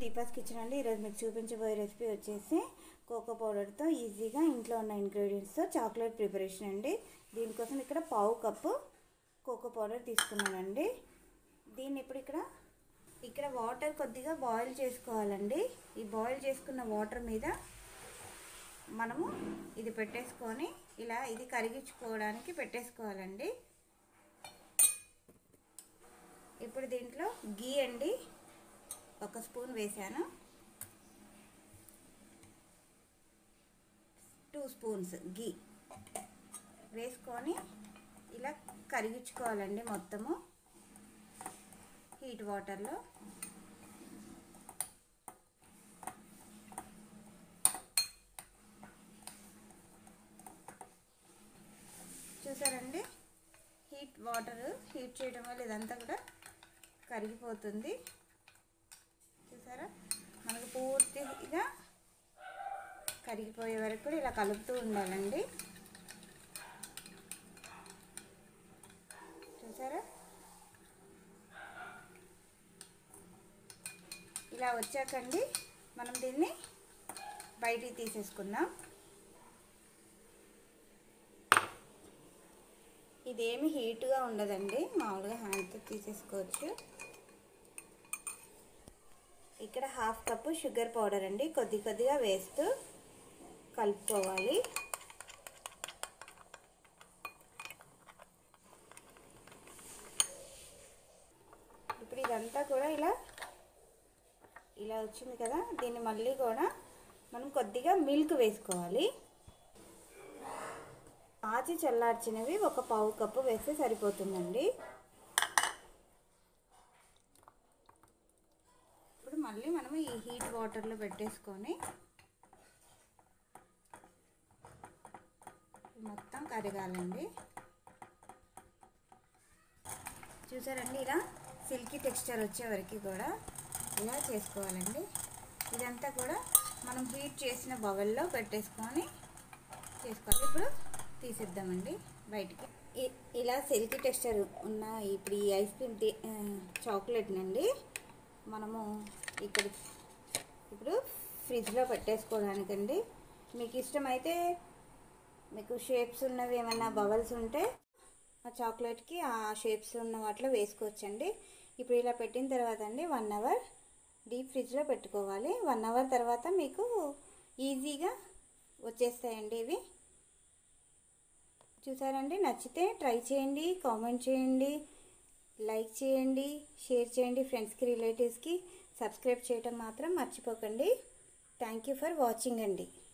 Deepa's kitchen అండి ఈరోజు మీకు చూపించబోయే రెసిపీ వచ్చేసి కోకో పౌడర్తో ఈజీగా ఇంట్లో ఉన్న ఇంగ్రీడియంట్స్తో చాక్లెట్ ప్రిపరేషన్ అండి దీనికోసం ఇక్కడ పావు కప్పు కోకో పౌడర్ తీసుకున్నానండి దీన్ని ఇప్పుడు ఇక్కడ ఇక్కడ వాటర్ కొద్దిగా బాయిల్ చేసుకోవాలండి ఈ బాయిల్ చేసుకున్న వాటర్ మీద మనము ఇది పెట్టేసుకొని ఇలా ఇది కరిగించుకోవడానికి పెట్టేసుకోవాలండి ఇప్పుడు దీంట్లో గీ అండి ఒక స్పూన్ వేసాను టూ స్పూన్స్ గీ వేసుకొని ఇలా కరిగించుకోవాలండి మొత్తము హీట్ వాటర్లో చూసారండి హీట్ వాటర్ హీట్ చేయడం వల్ల ఇదంతా కూడా కరిగిపోతుంది చూసారా మనకు పూర్తిగా కరిగిపోయే వరకు కూడా ఇలా కలుపుతూ ఉండాలండి చూసారా ఇలా వచ్చాకండి మనం దీన్ని బయటికి తీసేసుకుందాం ఇదేమి హీట్గా ఉండదండి మామూలుగా హ్యాండ్తో తీసేసుకోవచ్చు ఇక్కడ హాఫ్ కప్పు షుగర్ పౌడర్ అండి కొద్ది కొద్దిగా వేస్తూ కలుపుకోవాలి ఇప్పుడు ఇదంతా కూడా ఇలా ఇలా వచ్చింది కదా దీన్ని మళ్ళీ కూడా మనం కొద్దిగా మిల్క్ వేసుకోవాలి ఆచి చల్లార్చినవి ఒక పావు కప్పు వేస్తే సరిపోతుందండి ఇప్పుడు మళ్ళీ మనము ఈ హీట్ వాటర్లో పెట్టేసుకొని మొత్తం కరగాలండి చూసారండి ఇలా సిల్కీ టెక్స్చర్ వచ్చే వరకు కూడా ఇలా చేసుకోవాలండి ఇదంతా కూడా మనం హీట్ చేసిన బవల్లో పెట్టేసుకొని చేసుకోవాలి ఇప్పుడు తీసేద్దామండి బయటికి ఇలా సిల్కీ టెక్స్చర్ ఉన్న ఇప్పుడు ఈ ఐస్ క్రీమ్ చాక్లెట్ నుండి మనము ఇక్కడ ఇప్పుడు ఫ్రిడ్జ్లో పెట్టేసుకోవడానికండి మీకు ఇష్టమైతే మీకు షేప్స్ ఉన్నవి ఏమైనా బబల్స్ ఉంటే ఆ చాక్లెట్కి ఆ షేప్స్ ఉన్న వాటిలో వేసుకోవచ్చండి ఇప్పుడు ఇలా పెట్టిన తర్వాత అండి వన్ అవర్ డీప్ ఫ్రిడ్జ్లో పెట్టుకోవాలి వన్ అవర్ తర్వాత మీకు ఈజీగా వచ్చేస్తాయండి ఇవి చూసారండి నచ్చితే ట్రై చేయండి కామెంట్ చేయండి లైక్ చేయండి షేర్ చేయండి ఫ్రెండ్స్కి రిలేటివ్స్కి సబ్స్క్రైబ్ చేయటం మాత్రం మర్చిపోకండి థ్యాంక్ యూ ఫర్ వాచింగ్ అండి